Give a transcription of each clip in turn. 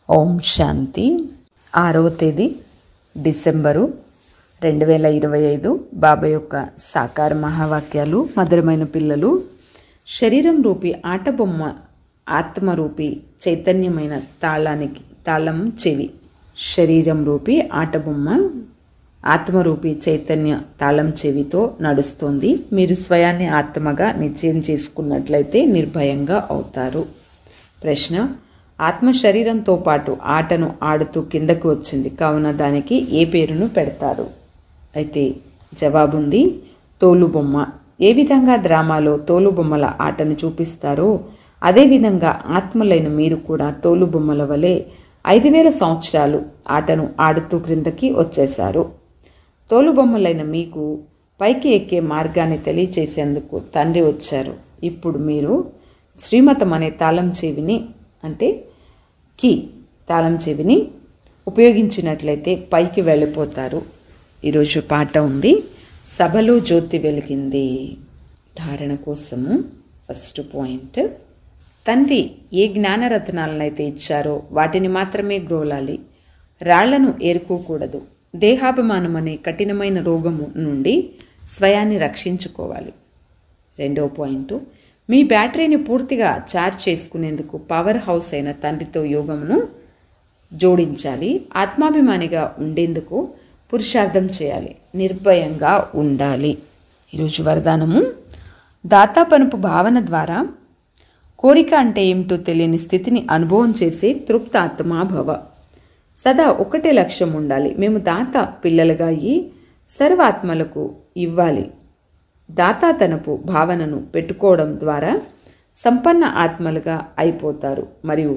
ఓం శాంతి ఆరవ తేదీ డిసెంబరు రెండు వేల ఇరవై ఐదు బాబా యొక్క సాకార మహావాక్యాలు మధురమైన పిల్లలు శరీరం రూపి ఆట బొమ్మ ఆత్మరూపి చైతన్యమైన తాళానికి తాళం చెవి శరీరం రూపి ఆట బొమ్మ ఆత్మరూపి చైతన్య తాళం చెవితో నడుస్తుంది మీరు స్వయాన్ని ఆత్మగా నిశ్చయం చేసుకున్నట్లయితే నిర్భయంగా అవుతారు ప్రశ్న ఆత్మ శరీరంతో పాటు ఆటను ఆడుతూ కిందకు వచ్చింది కావున దానికి ఏ పేరును పెడతారు అయితే జవాబుంది తోలుబొమ్మ ఏ విధంగా డ్రామాలో తోలుబొమ్మల ఆటను చూపిస్తారో అదేవిధంగా ఆత్మలైన మీరు కూడా తోలుబొమ్మల వలె ఐదు వేల సంవత్సరాలు ఆటను ఆడుతూ క్రిందకి వచ్చేశారు తోలుబొమ్మలైన మీకు పైకి ఎక్కే మార్గాన్ని తెలియచేసేందుకు తండ్రి వచ్చారు ఇప్పుడు మీరు శ్రీమతం అనే తాళం చెవిని అంటే కీ తాళం చెవిని ఉపయోగించినట్లయితే పైకి వెళ్ళిపోతారు ఈరోజు పాట ఉంది సభలో జ్యోతి వెలిగింది ధారణ కోసము ఫస్ట్ పాయింట్ తండ్రి ఏ జ్ఞానరత్నాలనైతే ఇచ్చారో వాటిని మాత్రమే గ్రోలాలి రాళ్లను ఏరుకోకూడదు దేహాభిమానం అనే కఠినమైన రోగము నుండి స్వయాన్ని రక్షించుకోవాలి రెండో పాయింట్ మీ బ్యాటరీని పూర్తిగా ఛార్జ్ చేసుకునేందుకు పవర్ హౌస్ అయిన తండ్రితో యోగమును జోడించాలి ఆత్మాభిమానిగా ఉండేందుకు పురుషార్థం చేయాలి నిర్భయంగా ఉండాలి ఈరోజు వరదానము దాతాపనుపు భావన ద్వారా కోరిక అంటే ఏమిటో తెలియని స్థితిని అనుభవం చేసే తృప్తాత్మాభవ సదా ఒకటే లక్ష్యం ఉండాలి మేము దాత పిల్లలుగా అయ్యి సర్వాత్మలకు ఇవ్వాలి దాతాతనపు భావనను పెట్టుకోవడం ద్వారా సంపన్న ఆత్మలుగా అయిపోతారు మరియు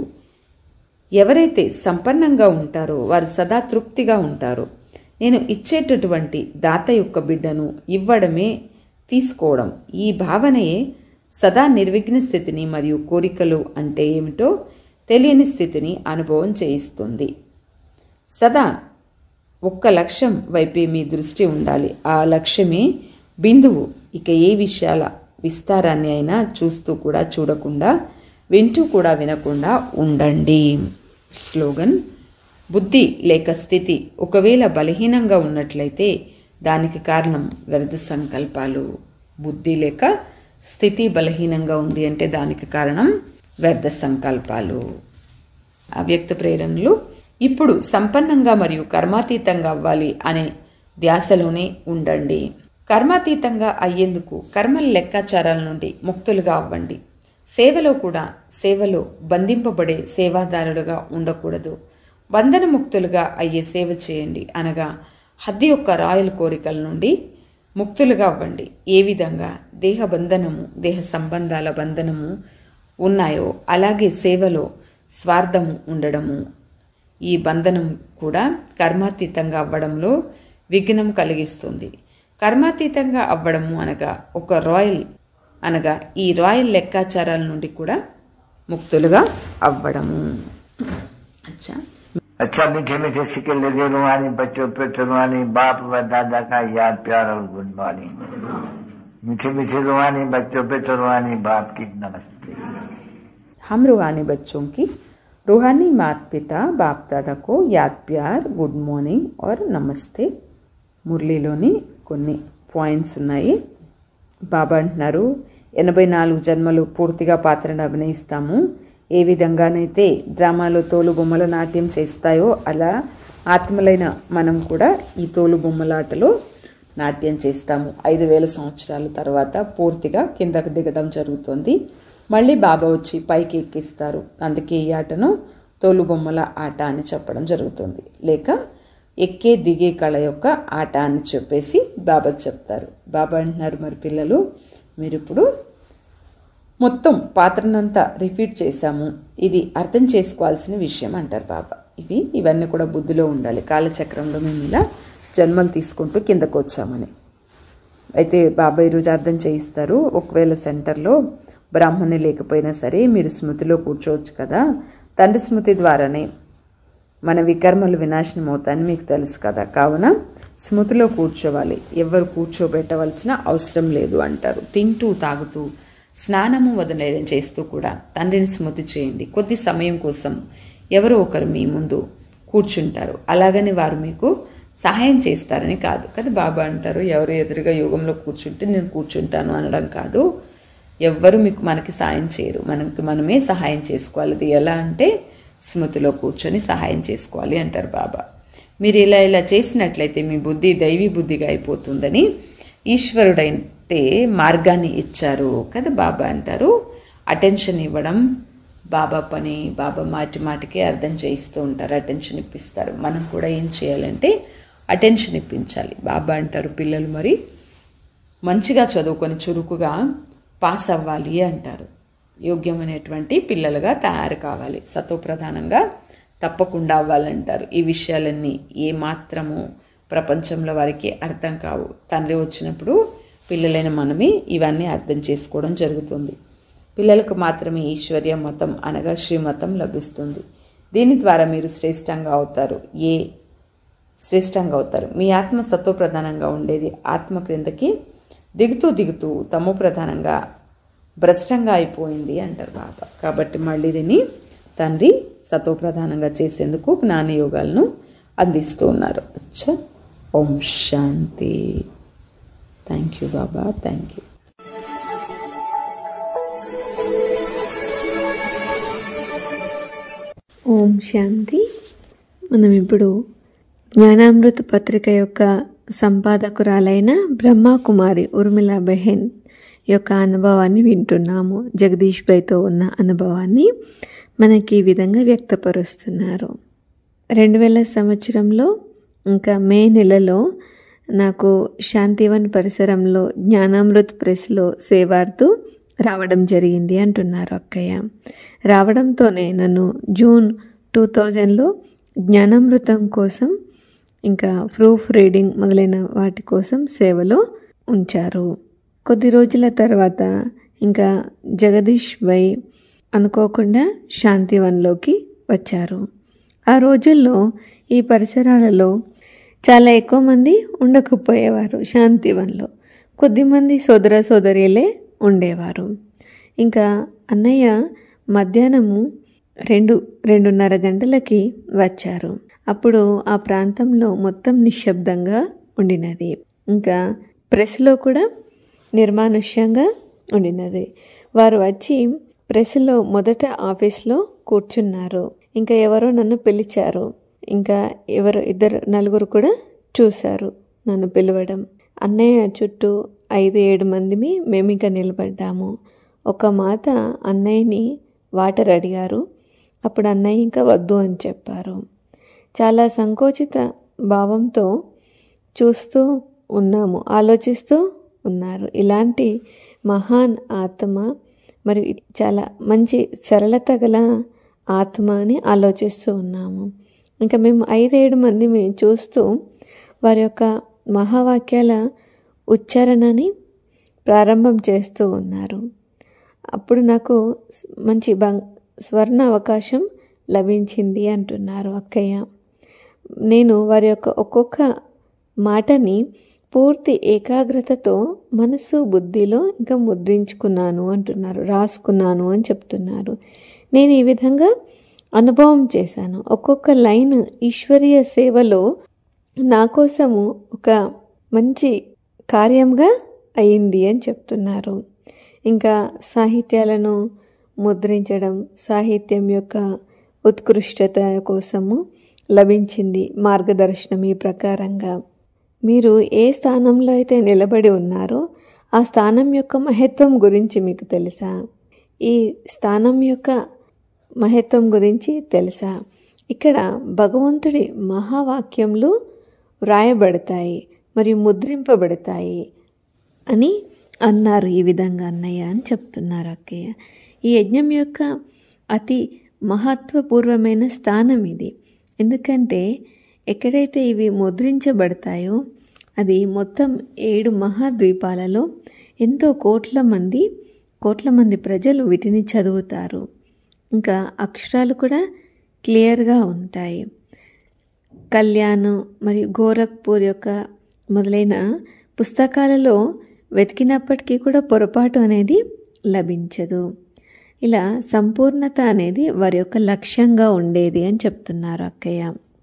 ఎవరైతే సంపన్నంగా ఉంటారో వారు సదా తృప్తిగా ఉంటారు నేను ఇచ్చేటటువంటి దాత యొక్క బిడ్డను ఇవ్వడమే తీసుకోవడం ఈ భావనయే సదా నిర్విఘ్న స్థితిని మరియు కోరికలు అంటే ఏమిటో తెలియని స్థితిని అనుభవం చేయిస్తుంది సదా ఒక్క లక్ష్యం వైపే మీ దృష్టి ఉండాలి ఆ లక్ష్యమే బిందువు ఇక ఏ విషయాల విస్తారాన్ని అయినా చూస్తూ కూడా చూడకుండా వింటూ కూడా వినకుండా ఉండండి స్లోగన్ బుద్ధి లేక స్థితి ఒకవేళ బలహీనంగా ఉన్నట్లయితే దానికి కారణం వ్యర్థ సంకల్పాలు బుద్ధి లేక స్థితి బలహీనంగా ఉంది అంటే దానికి కారణం వ్యర్థ సంకల్పాలు అవ్యక్త ప్రేరణలు ఇప్పుడు సంపన్నంగా మరియు కర్మాతీతంగా అవ్వాలి అనే ధ్యాసలోనే ఉండండి కర్మాతీతంగా అయ్యేందుకు కర్మల లెక్కాచారాల నుండి ముక్తులుగా అవ్వండి సేవలో కూడా సేవలో బంధింపబడే సేవాదారులుగా ఉండకూడదు బంధనముక్తులుగా అయ్యే సేవ చేయండి అనగా హద్ది యొక్క రాయల్ కోరికల నుండి ముక్తులుగా అవ్వండి ఏ విధంగా దేహ బంధనము దేహ సంబంధాల బంధనము ఉన్నాయో అలాగే సేవలో స్వార్థము ఉండడము ఈ బంధనం కూడా కర్మాతీతంగా అవ్వడంలో విఘ్నం కలిగిస్తుంది కర్మాతీతంగా అవ్వడము అనగా ఒక రాయల్ అనగా ఈ రాయల్ లెక్కాచారాల నుండి కూడా ముక్తులుగా అవ్వడము అచ్చా अच्छा मीठे मीठे सिक्के लगे रुहानी बच्चों पे रुहानी बाप व दादा का याद प्यार और गुड मॉर्निंग मीठे मीठे रुहानी बच्चों पे रुहानी बाप की नमस्ते हम रूहानी बच्चों की रूहानी माता पिता बाप दादा को याद प्यार గుడ్ మార్నింగ్ और నమస్తే మురళీలోని కొన్ని పాయింట్స్ ఉన్నాయి బాబా అంటున్నారు ఎనభై నాలుగు జన్మలు పూర్తిగా పాత్రను అభినయిస్తాము ఏ విధంగానైతే డ్రామాలో తోలు బొమ్మల నాట్యం చేస్తాయో అలా ఆత్మలైన మనం కూడా ఈ తోలు బొమ్మలాటలో నాట్యం చేస్తాము ఐదు వేల సంవత్సరాల తర్వాత పూర్తిగా కిందకు దిగడం జరుగుతుంది మళ్ళీ బాబా వచ్చి పైకి ఎక్కిస్తారు అందుకే ఈ ఆటను తోలు బొమ్మల ఆట అని చెప్పడం జరుగుతుంది లేక ఎక్కే దిగే కళ యొక్క ఆట అని చెప్పేసి బాబా చెప్తారు బాబా అంటున్నారు మరి పిల్లలు మీరు ఇప్పుడు మొత్తం పాత్రనంతా రిపీట్ చేశాము ఇది అర్థం చేసుకోవాల్సిన విషయం అంటారు బాబా ఇవి ఇవన్నీ కూడా బుద్ధిలో ఉండాలి కాలచక్రంలో మేము ఇలా జన్మలు తీసుకుంటూ కిందకు వచ్చామని అయితే బాబా ఈరోజు అర్థం చేయిస్తారు ఒకవేళ సెంటర్లో బ్రాహ్మణి లేకపోయినా సరే మీరు స్మృతిలో కూర్చోవచ్చు కదా తండ్రి స్మృతి ద్వారానే మన వికర్మలు వినాశనం అవుతాయని మీకు తెలుసు కదా కావున స్మృతిలో కూర్చోవాలి ఎవరు కూర్చోబెట్టవలసిన అవసరం లేదు అంటారు తింటూ తాగుతూ స్నానము వదిలేయడం చేస్తూ కూడా తండ్రిని స్మృతి చేయండి కొద్ది సమయం కోసం ఎవరో ఒకరు మీ ముందు కూర్చుంటారు అలాగని వారు మీకు సహాయం చేస్తారని కాదు కదా బాబా అంటారు ఎవరు ఎదురుగా యోగంలో కూర్చుంటే నేను కూర్చుంటాను అనడం కాదు ఎవ్వరు మీకు మనకి సాయం చేయరు మనకి మనమే సహాయం చేసుకోవాలి అది ఎలా అంటే స్మృతిలో కూర్చొని సహాయం చేసుకోవాలి అంటారు బాబా మీరు ఇలా ఇలా చేసినట్లయితే మీ బుద్ధి దైవీ బుద్ధిగా అయిపోతుందని ఈశ్వరుడైతే మార్గాన్ని ఇచ్చారు కదా బాబా అంటారు అటెన్షన్ ఇవ్వడం బాబా పని బాబా మాటి మాటికి అర్థం చేయిస్తూ ఉంటారు అటెన్షన్ ఇప్పిస్తారు మనం కూడా ఏం చేయాలంటే అటెన్షన్ ఇప్పించాలి బాబా అంటారు పిల్లలు మరి మంచిగా చదువుకొని చురుకుగా పాస్ అవ్వాలి అంటారు యోగ్యమైనటువంటి పిల్లలుగా తయారు కావాలి సతోప్రధానంగా తప్పకుండా అవ్వాలంటారు ఈ విషయాలన్నీ ఏ మాత్రము ప్రపంచంలో వారికి అర్థం కావు తండ్రి వచ్చినప్పుడు పిల్లలైన మనమే ఇవన్నీ అర్థం చేసుకోవడం జరుగుతుంది పిల్లలకు మాత్రమే ఈశ్వర్య మతం అనగా శ్రీమతం లభిస్తుంది దీని ద్వారా మీరు శ్రేష్టంగా అవుతారు ఏ శ్రేష్టంగా అవుతారు మీ ఆత్మ సత్వ ప్రధానంగా ఉండేది ఆత్మ క్రిందకి దిగుతూ దిగుతూ తమో ప్రధానంగా భ్రష్టంగా అయిపోయింది అంటారు బాబా కాబట్టి మళ్ళీ దీన్ని తండ్రి సతో ప్రధానంగా చేసేందుకు జ్ఞాన యోగాలను అందిస్తూ ఉన్నారు అచ్చా ఓం శాంతి thank you Baba thank you ఓం శాంతి మనం ఇప్పుడు జ్ఞానామృత పత్రిక యొక్క సంపాదకురాలైన బ్రహ్మకుమారి ఉర్మిళ బెహెన్ యొక్క అనుభవాన్ని వింటున్నాము జగదీష్ బైతో ఉన్న అనుభవాన్ని మనకి ఈ విధంగా వ్యక్తపరుస్తున్నారు రెండు వేల సంవత్సరంలో ఇంకా మే నెలలో నాకు శాంతివన్ పరిసరంలో జ్ఞానామృత్ ప్రెస్లో సేవార్థు రావడం జరిగింది అంటున్నారు అక్కయ్య రావడంతోనే నన్ను జూన్ టూ థౌజండ్లో జ్ఞానామృతం కోసం ఇంకా ప్రూఫ్ రీడింగ్ మొదలైన వాటి కోసం సేవలో ఉంచారు కొద్ది రోజుల తర్వాత ఇంకా జగదీష్ బై అనుకోకుండా శాంతివన్లోకి వచ్చారు ఆ రోజుల్లో ఈ పరిసరాలలో చాలా ఎక్కువ మంది ఉండకపోయేవారు శాంతివన్లో కొద్దిమంది సోదర సోదరిలే ఉండేవారు ఇంకా అన్నయ్య మధ్యాహ్నము రెండు రెండున్నర గంటలకి వచ్చారు అప్పుడు ఆ ప్రాంతంలో మొత్తం నిశ్శబ్దంగా ఉండినది ఇంకా ప్రెస్లో కూడా నిర్మానుష్యంగా ఉండినది వారు వచ్చి ప్రెస్లో మొదట ఆఫీస్లో కూర్చున్నారు ఇంకా ఎవరో నన్ను పిలిచారు ఇంకా ఎవరు ఇద్దరు నలుగురు కూడా చూశారు నన్ను పిలవడం అన్నయ్య చుట్టూ ఐదు ఏడు మందిమి మేము ఇంకా నిలబడ్డాము ఒక మాత అన్నయ్యని వాటర్ అడిగారు అప్పుడు అన్నయ్య ఇంకా వద్దు అని చెప్పారు చాలా సంకోచిత భావంతో చూస్తూ ఉన్నాము ఆలోచిస్తూ ఉన్నారు ఇలాంటి మహాన్ ఆత్మ మరియు చాలా మంచి సరళత గల ఆత్మ అని ఆలోచిస్తూ ఉన్నాము ఇంకా మేము ఐదేడు మంది మేము చూస్తూ వారి యొక్క మహావాక్యాల ఉచ్చారణని ప్రారంభం చేస్తూ ఉన్నారు అప్పుడు నాకు మంచి బంగ్ స్వర్ణ అవకాశం లభించింది అంటున్నారు అక్కయ్య నేను వారి యొక్క ఒక్కొక్క మాటని పూర్తి ఏకాగ్రతతో మనసు బుద్ధిలో ఇంకా ముద్రించుకున్నాను అంటున్నారు రాసుకున్నాను అని చెప్తున్నారు నేను ఈ విధంగా అనుభవం చేశాను ఒక్కొక్క లైన్ ఈశ్వరీయ సేవలో నా కోసము ఒక మంచి కార్యంగా అయింది అని చెప్తున్నారు ఇంకా సాహిత్యాలను ముద్రించడం సాహిత్యం యొక్క ఉత్కృష్టత కోసము లభించింది మార్గదర్శనం ఈ ప్రకారంగా మీరు ఏ స్థానంలో అయితే నిలబడి ఉన్నారో ఆ స్థానం యొక్క మహత్వం గురించి మీకు తెలుసా ఈ స్థానం యొక్క మహత్వం గురించి తెలుసా ఇక్కడ భగవంతుడి మహావాక్యములు వ్రాయబడతాయి మరియు ముద్రింపబడతాయి అని అన్నారు ఈ విధంగా అన్నయ్య అని చెప్తున్నారు అక్కయ్య ఈ యజ్ఞం యొక్క అతి మహత్వపూర్వమైన స్థానం ఇది ఎందుకంటే ఎక్కడైతే ఇవి ముద్రించబడతాయో అది మొత్తం ఏడు మహాద్వీపాలలో ఎంతో కోట్ల మంది కోట్ల మంది ప్రజలు వీటిని చదువుతారు ఇంకా అక్షరాలు కూడా క్లియర్గా ఉంటాయి కళ్యాణ్ మరియు గోరఖ్పూర్ యొక్క మొదలైన పుస్తకాలలో వెతికినప్పటికీ కూడా పొరపాటు అనేది లభించదు ఇలా సంపూర్ణత అనేది వారి యొక్క లక్ష్యంగా ఉండేది అని చెప్తున్నారు అక్కయ్య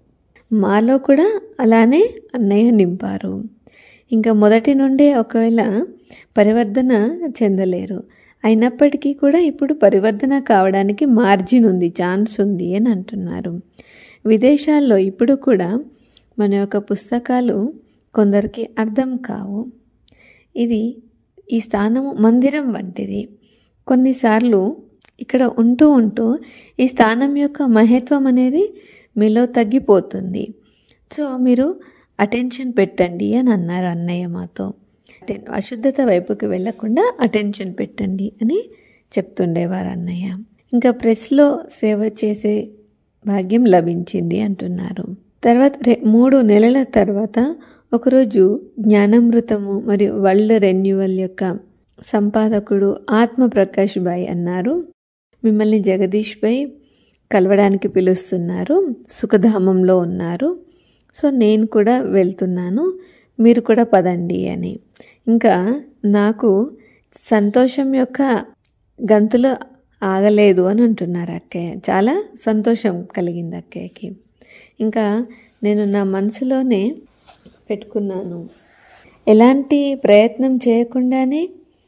మాలో కూడా అలానే అన్నయ్య నింపారు ఇంకా మొదటి నుండే ఒకవేళ పరివర్తన చెందలేరు అయినప్పటికీ కూడా ఇప్పుడు పరివర్తన కావడానికి మార్జిన్ ఉంది ఛాన్స్ ఉంది అని అంటున్నారు విదేశాల్లో ఇప్పుడు కూడా మన యొక్క పుస్తకాలు కొందరికి అర్థం కావు ఇది ఈ స్థానము మందిరం వంటిది కొన్నిసార్లు ఇక్కడ ఉంటూ ఉంటూ ఈ స్థానం యొక్క మహత్వం అనేది మీలో తగ్గిపోతుంది సో మీరు అటెన్షన్ పెట్టండి అని అన్నారు అన్నయ్య మాతో అటెన్ అశుద్ధత వైపుకి వెళ్ళకుండా అటెన్షన్ పెట్టండి అని చెప్తుండేవారు అన్నయ్య ఇంకా ప్రెస్లో సేవ చేసే భాగ్యం లభించింది అంటున్నారు తర్వాత రె మూడు నెలల తర్వాత ఒకరోజు జ్ఞానామృతము మరియు వరల్డ్ రెన్యువల్ యొక్క సంపాదకుడు ఆత్మ ప్రకాష్ భాయ్ అన్నారు మిమ్మల్ని జగదీష్ భాయ్ కలవడానికి పిలుస్తున్నారు సుఖధామంలో ఉన్నారు సో నేను కూడా వెళ్తున్నాను మీరు కూడా పదండి అని ఇంకా నాకు సంతోషం యొక్క గంతులు ఆగలేదు అని అంటున్నారు అక్కయ్య చాలా సంతోషం కలిగింది అక్కయ్యకి ఇంకా నేను నా మనసులోనే పెట్టుకున్నాను ఎలాంటి ప్రయత్నం చేయకుండానే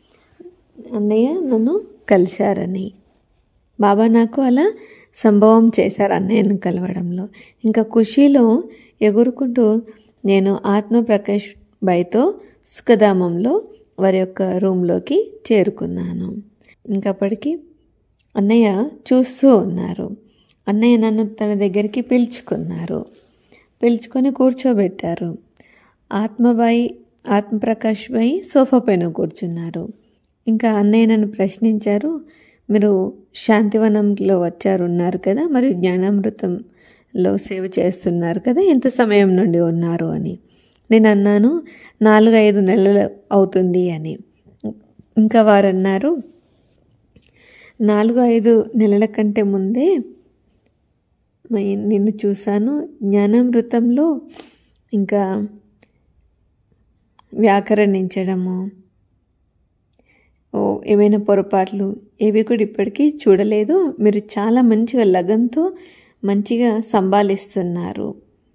అన్నయ్య నన్ను కలిశారని బాబా నాకు అలా సంభవం చేశారు అన్నయ్యను కలవడంలో ఇంకా ఖుషీలో ఎగురుకుంటూ నేను ఆత్మప్రకాష్ బైతో సుఖధామంలో వారి యొక్క రూమ్లోకి చేరుకున్నాను ఇంకప్పటికి అన్నయ్య చూస్తూ ఉన్నారు అన్నయ్య నన్ను తన దగ్గరికి పిలుచుకున్నారు పిలుచుకొని కూర్చోబెట్టారు ఆత్మబాయి ఆత్మప్రకాష్ బాయి సోఫా పైన కూర్చున్నారు ఇంకా అన్నయ్య నన్ను ప్రశ్నించారు మీరు శాంతివనంలో వచ్చారు ఉన్నారు కదా మరియు జ్ఞానామృతంలో సేవ చేస్తున్నారు కదా ఎంత సమయం నుండి ఉన్నారు అని నేను అన్నాను నాలుగు ఐదు నెలలు అవుతుంది అని ఇంకా వారు అన్నారు నాలుగు ఐదు నెలల కంటే ముందే మ- నిన్ను చూశాను జ్ఞానామృతంలో ఇంకా వ్యాకరణించడము ఓ ఏమైనా పొరపాట్లు ఏవి కూడా ఇప్పటికీ చూడలేదు మీరు చాలా మంచిగా లగన్తో మంచిగా సంభాలిస్తున్నారు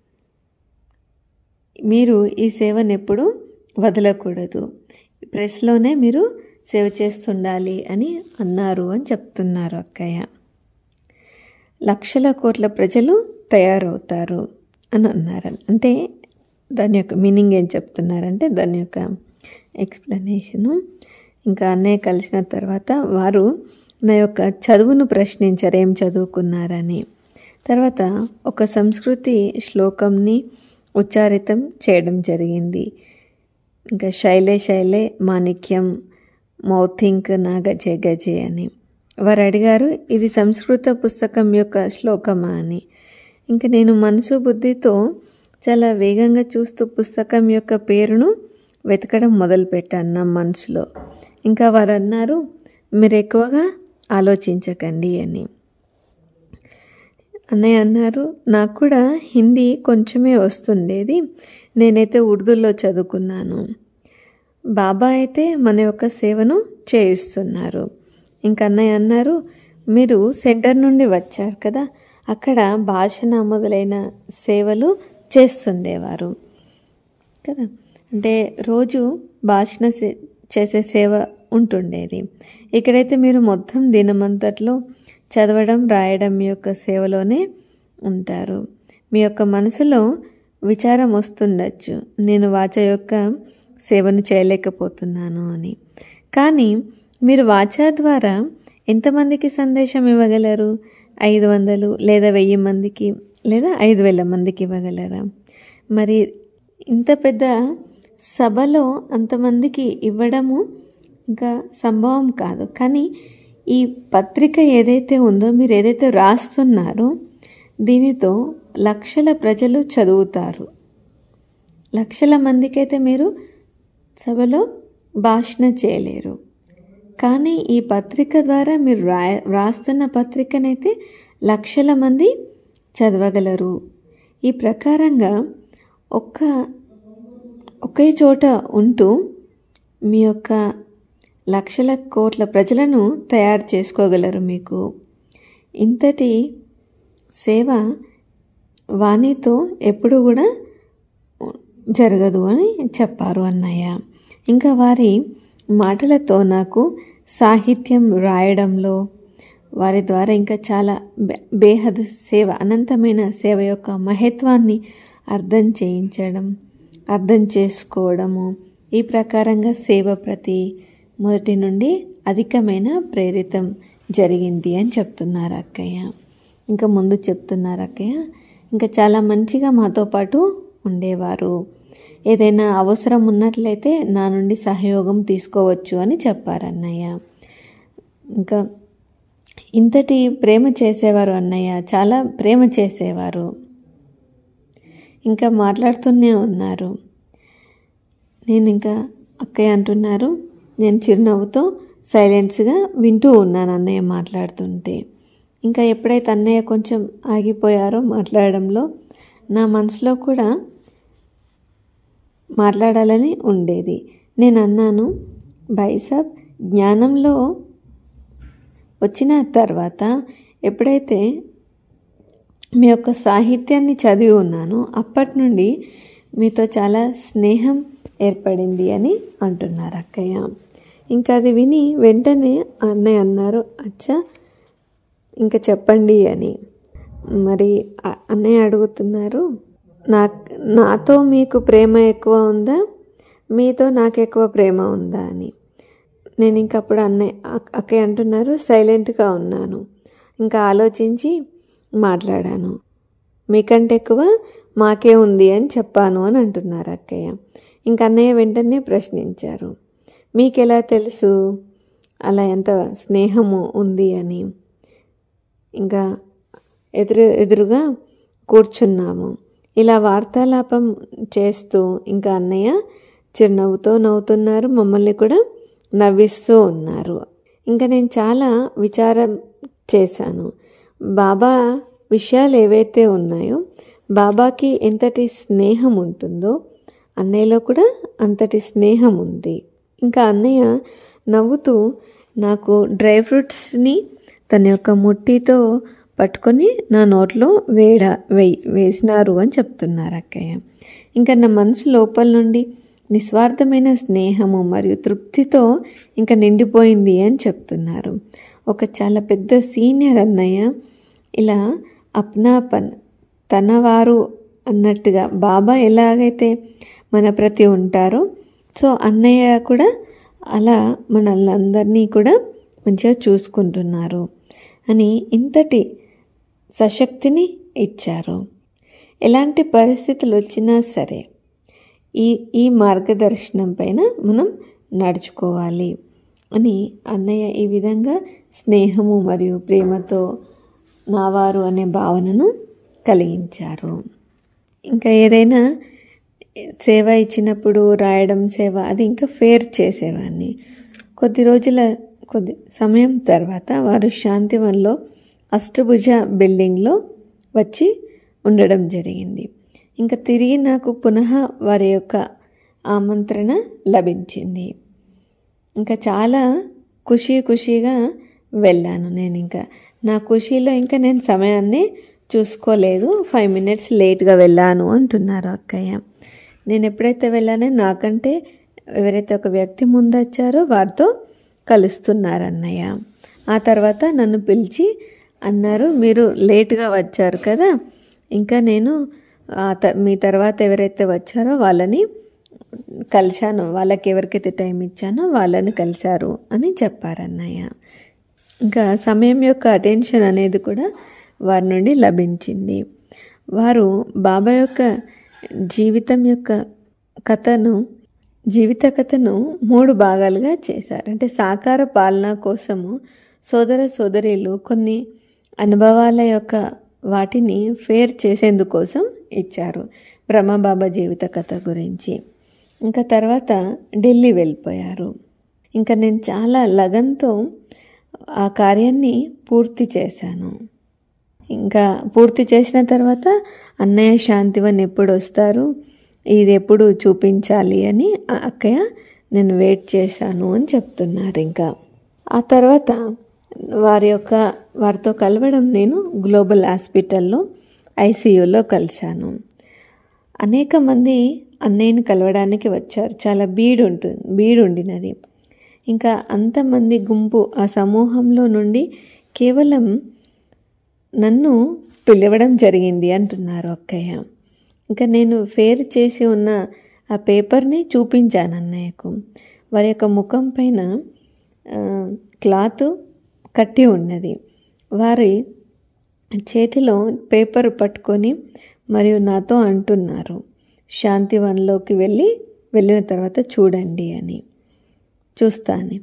మీరు ఈ సేవను ఎప్పుడు వదలకూడదు ప్రెస్లోనే మీరు సేవ చేస్తుండాలి అని అన్నారు అని చెప్తున్నారు అక్కయ్య లక్షల కోట్ల ప్రజలు తయారవుతారు అని అన్నారు అంటే దాని యొక్క మీనింగ్ ఏం చెప్తున్నారంటే దాని యొక్క ఎక్స్ప్లెనేషను ఇంకా అన్నయ్య కలిసిన తర్వాత వారు నా యొక్క చదువును ప్రశ్నించారు ఏం చదువుకున్నారని తర్వాత ఒక సంస్కృతి శ్లోకంని ఉచ్చారితం చేయడం జరిగింది ఇంకా శైలే శైలే మాణిక్యం మౌథింక్ నా గజే గజే అని వారు అడిగారు ఇది సంస్కృత పుస్తకం యొక్క శ్లోకమా అని ఇంకా నేను మనసు బుద్ధితో చాలా వేగంగా చూస్తూ పుస్తకం యొక్క పేరును వెతకడం మొదలుపెట్టాను నా మనసులో ఇంకా వారు అన్నారు మీరు ఎక్కువగా ఆలోచించకండి అని అన్నయ్య అన్నారు నాకు కూడా హిందీ కొంచెమే వస్తుండేది నేనైతే ఉర్దూలో చదువుకున్నాను బాబా అయితే మన యొక్క సేవను చేయిస్తున్నారు ఇంకా అన్నయ్య అన్నారు మీరు సెంటర్ నుండి వచ్చారు కదా అక్కడ భాషణ మొదలైన సేవలు చేస్తుండేవారు కదా అంటే రోజు భాషణ సే- చేసే సేవ ఉంటుండేది ఇక్కడైతే మీరు మొత్తం దినమంతట్లో చదవడం రాయడం మీ యొక్క సేవలోనే ఉంటారు మీ యొక్క మనసులో విచారం వస్తుండొచ్చు నేను వాచ యొక్క సేవను చేయలేకపోతున్నాను అని కానీ మీరు వాచా ద్వారా ఎంతమందికి సందేశం ఇవ్వగలరు ఐదు వందలు లేదా వెయ్యి మందికి లేదా ఐదు వేల మందికి ఇవ్వగలరా మరి ఇంత పెద్ద సభలో అంతమందికి ఇవ్వడము ఇంకా సంభవం కాదు కానీ ఈ పత్రిక ఏదైతే ఉందో మీరు ఏదైతే రాస్తున్నారో దీనితో లక్షల ప్రజలు చదువుతారు లక్షల మందికైతే మీరు సభలో భాషణ చేయలేరు కానీ ఈ పత్రిక ద్వారా మీరు రా రాస్తున్న పత్రికనైతే లక్షల మంది చదవగలరు ఈ ప్రకారంగా ఒక్క ఒకే చోట ఉంటూ మీ యొక్క లక్షల కోట్ల ప్రజలను తయారు చేసుకోగలరు మీకు ఇంతటి సేవ వాణితో ఎప్పుడు కూడా జరగదు అని చెప్పారు అన్నయ్య ఇంకా వారి మాటలతో నాకు సాహిత్యం రాయడంలో వారి ద్వారా ఇంకా చాలా బే బేహద్ సేవ అనంతమైన సేవ యొక్క మహత్వాన్ని అర్థం చేయించడం అర్థం చేసుకోవడము ఈ ప్రకారంగా సేవ ప్రతి మొదటి నుండి అధికమైన ప్రేరితం జరిగింది అని చెప్తున్నారు అక్కయ్య ఇంకా ముందు చెప్తున్నారు అక్కయ్య ఇంకా చాలా మంచిగా మాతో పాటు ఉండేవారు ఏదైనా అవసరం ఉన్నట్లయితే నా నుండి సహయోగం తీసుకోవచ్చు అని చెప్పారు అన్నయ్య ఇంకా ఇంతటి ప్రేమ చేసేవారు అన్నయ్య చాలా ప్రేమ చేసేవారు ఇంకా మాట్లాడుతూనే ఉన్నారు నేను ఇంకా అక్కయ్య అంటున్నారు నేను చిరునవ్వుతో సైలెన్స్గా వింటూ ఉన్నాను అన్నయ్య మాట్లాడుతుంటే ఇంకా ఎప్పుడైతే అన్నయ్య కొంచెం ఆగిపోయారో మాట్లాడడంలో నా మనసులో కూడా మాట్లాడాలని ఉండేది నేను అన్నాను బైసాబ్ జ్ఞానంలో వచ్చిన తర్వాత ఎప్పుడైతే మీ యొక్క సాహిత్యాన్ని చదివి ఉన్నానో అప్పటి నుండి మీతో చాలా స్నేహం ఏర్పడింది అని అంటున్నారు అక్కయ్య ఇంకా అది విని వెంటనే అన్నయ్య అన్నారు అచ్చా ఇంకా చెప్పండి అని మరి అ- అన్నయ్య అడుగుతున్నారు నా నాతో మీకు ప్రేమ ఎక్కువ ఉందా మీతో నాకు ఎక్కువ ప్రేమ ఉందా అని నేను ఇంక అప్పుడు అన్నయ్య అక్- అక్కయ్య అంటున్నారు సైలెంట్గా ఉన్నాను ఇంకా ఆలోచించి మాట్లాడాను మీకంటే ఎక్కువ మాకే ఉంది అని చెప్పాను అని అంటున్నారు అక్కయ్య ఇంక అన్నయ్య వెంటనే ప్రశ్నించారు మీకెలా తెలుసు అలా ఎంత స్నేహము ఉంది అని ఇంకా ఎదురు ఎదురుగా కూర్చున్నాము ఇలా వార్తాలాపం చేస్తూ ఇంకా అన్నయ్య చిరునవ్వుతో నవ్వుతున్నారు మమ్మల్ని కూడా నవ్విస్తూ ఉన్నారు ఇంకా నేను చాలా విచారం చేశాను బాబా విషయాలు ఏవైతే ఉన్నాయో బాబాకి ఎంతటి స్నేహం ఉంటుందో అన్నయ్యలో కూడా అంతటి స్నేహం ఉంది ఇంకా అన్నయ్య నవ్వుతూ నాకు డ్రై ఫ్రూట్స్ని తన యొక్క ముట్టితో పట్టుకొని నా నోట్లో వేడ వేయి వేసినారు అని చెప్తున్నారు అక్కయ్య ఇంకా నా మనసు లోపల నుండి నిస్వార్థమైన స్నేహము మరియు తృప్తితో ఇంకా నిండిపోయింది అని చెప్తున్నారు ఒక చాలా పెద్ద సీనియర్ అన్నయ్య ఇలా అప్నాపన్ తనవారు అన్నట్టుగా బాబా ఎలాగైతే మన ప్రతి ఉంటారో సో అన్నయ్య కూడా అలా మనల్ని కూడా మంచిగా చూసుకుంటున్నారు అని ఇంతటి సశక్తిని ఇచ్చారు ఎలాంటి పరిస్థితులు వచ్చినా సరే ఈ ఈ మార్గదర్శనం పైన మనం నడుచుకోవాలి అని అన్నయ్య ఈ విధంగా స్నేహము మరియు ప్రేమతో నావారు అనే భావనను కలిగించారు ఇంకా ఏదైనా సేవ ఇచ్చినప్పుడు రాయడం సేవ అది ఇంకా ఫేర్ చేసేవాడిని కొద్ది రోజుల కొద్ది సమయం తర్వాత వారు శాంతివన్లో అష్టభుజ బిల్డింగ్లో వచ్చి ఉండడం జరిగింది ఇంకా తిరిగి నాకు పునః వారి యొక్క ఆమంత్రణ లభించింది ఇంకా చాలా ఖుషీ ఖుషీగా వెళ్ళాను నేను ఇంకా నా ఖుషీలో ఇంకా నేను సమయాన్ని చూసుకోలేదు ఫైవ్ మినిట్స్ లేట్గా వెళ్ళాను అంటున్నారు అక్కయ్య నేను ఎప్పుడైతే వెళ్ళానో నాకంటే ఎవరైతే ఒక వ్యక్తి ముందు వచ్చారో వారితో కలుస్తున్నారు అన్నయ్య ఆ తర్వాత నన్ను పిలిచి అన్నారు మీరు లేట్గా వచ్చారు కదా ఇంకా నేను ఆ త- మీ తర్వాత ఎవరైతే వచ్చారో వాళ్ళని కలిశాను వాళ్ళకి ఎవరికైతే టైం ఇచ్చానో వాళ్ళని కలిశారు అని చెప్పారు అన్నయ్య ఇంకా సమయం యొక్క అటెన్షన్ అనేది కూడా వారి నుండి లభించింది వారు బాబా యొక్క జీవితం యొక్క కథను జీవిత కథను మూడు భాగాలుగా చేశారు అంటే సాకార పాలన కోసము సోదర సోదరీలు కొన్ని అనుభవాల యొక్క వాటిని ఫేర్ చేసేందుకోసం ఇచ్చారు బ్రహ్మబాబా జీవిత కథ గురించి ఇంకా తర్వాత ఢిల్లీ వెళ్ళిపోయారు ఇంకా నేను చాలా లగన్తో ఆ కార్యాన్ని పూర్తి చేశాను ఇంకా పూర్తి చేసిన తర్వాత అన్నయ్య శాంతివన్ ఎప్పుడు వస్తారు ఇది ఎప్పుడు చూపించాలి అని ఆ అక్కయ్య నేను వెయిట్ చేశాను అని చెప్తున్నారు ఇంకా ఆ తర్వాత వారి యొక్క వారితో కలవడం నేను గ్లోబల్ హాస్పిటల్లో ఐసీయూలో కలిశాను అనేక మంది అన్నయ్యని కలవడానికి వచ్చారు చాలా బీడు ఉంటుంది బీడు ఉండినది ఇంకా అంతమంది గుంపు ఆ సమూహంలో నుండి కేవలం నన్ను పిలవడం జరిగింది అంటున్నారు అక్కయ్య ఇంకా నేను ఫేర్ చేసి ఉన్న ఆ పేపర్ని చూపించాను అన్నయ్యకు వారి యొక్క ముఖం పైన ఆ, క్లాత్ కట్టి ఉన్నది వారి చేతిలో పేపర్ పట్టుకొని మరియు నాతో అంటున్నారు శాంతివన్లోకి వెళ్ళి వెళ్ళిన తర్వాత చూడండి అని చూస్తాను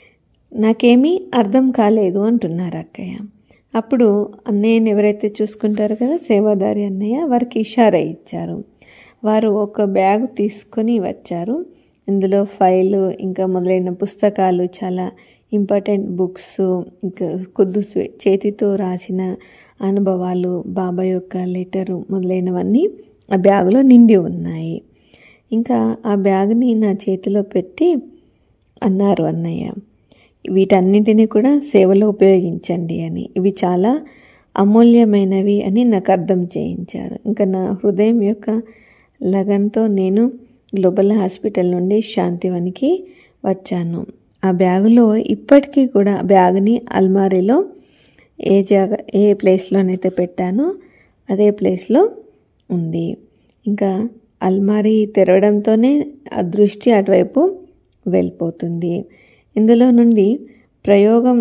నాకేమీ అర్థం కాలేదు అంటున్నారు అక్కయ్య అప్పుడు అన్నయ్యని ఎవరైతే చూసుకుంటారో కదా సేవాదారి అన్నయ్య వారికి ఇషారా ఇచ్చారు వారు ఒక బ్యాగ్ తీసుకొని వచ్చారు ఇందులో ఫైలు ఇంకా మొదలైన పుస్తకాలు చాలా ఇంపార్టెంట్ బుక్స్ ఇంకా కొద్దు స్వే- చేతితో రాసిన అనుభవాలు బాబా యొక్క లెటరు మొదలైనవన్నీ ఆ బ్యాగులో నిండి ఉన్నాయి ఇంకా ఆ బ్యాగ్ని నా చేతిలో పెట్టి అన్నారు అన్నయ్య వీటన్నిటిని కూడా సేవలో ఉపయోగించండి అని ఇవి చాలా అమూల్యమైనవి అని నాకు అర్థం చేయించారు ఇంకా నా హృదయం యొక్క లగన్తో నేను గ్లోబల్ హాస్పిటల్ నుండి శాంతివనికి వచ్చాను ఆ బ్యాగులో ఇప్పటికీ కూడా బ్యాగ్ని అల్మారీలో ఏ జాగ ఏ ప్లేస్లోనైతే పెట్టానో అదే ప్లేస్లో ఉంది ఇంకా అల్మారీ తెరవడంతోనే ఆ దృష్టి అటువైపు వెళ్ళిపోతుంది ఇందులో నుండి ప్రయోగం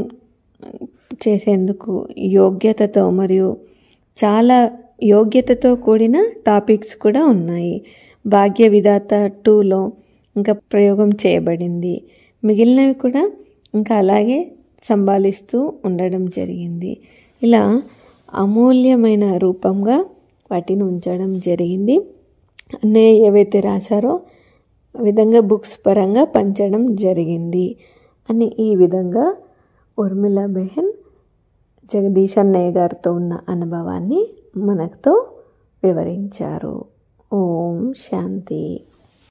చేసేందుకు యోగ్యతతో మరియు చాలా యోగ్యతతో కూడిన టాపిక్స్ కూడా ఉన్నాయి భాగ్య విధాత టూలో ఇంకా ప్రయోగం చేయబడింది మిగిలినవి కూడా ఇంకా అలాగే సంభాలిస్తూ ఉండడం జరిగింది ఇలా అమూల్యమైన రూపంగా వాటిని ఉంచడం జరిగింది అన్నయ్య ఏవైతే రాశారో ఆ విధంగా బుక్స్ పరంగా పంచడం జరిగింది అని ఈ విధంగా ఉర్మిళ బెహన్ జగదీష్ అన్నయ్య గారితో ఉన్న అనుభవాన్ని మనతో వివరించారు ఓం శాంతి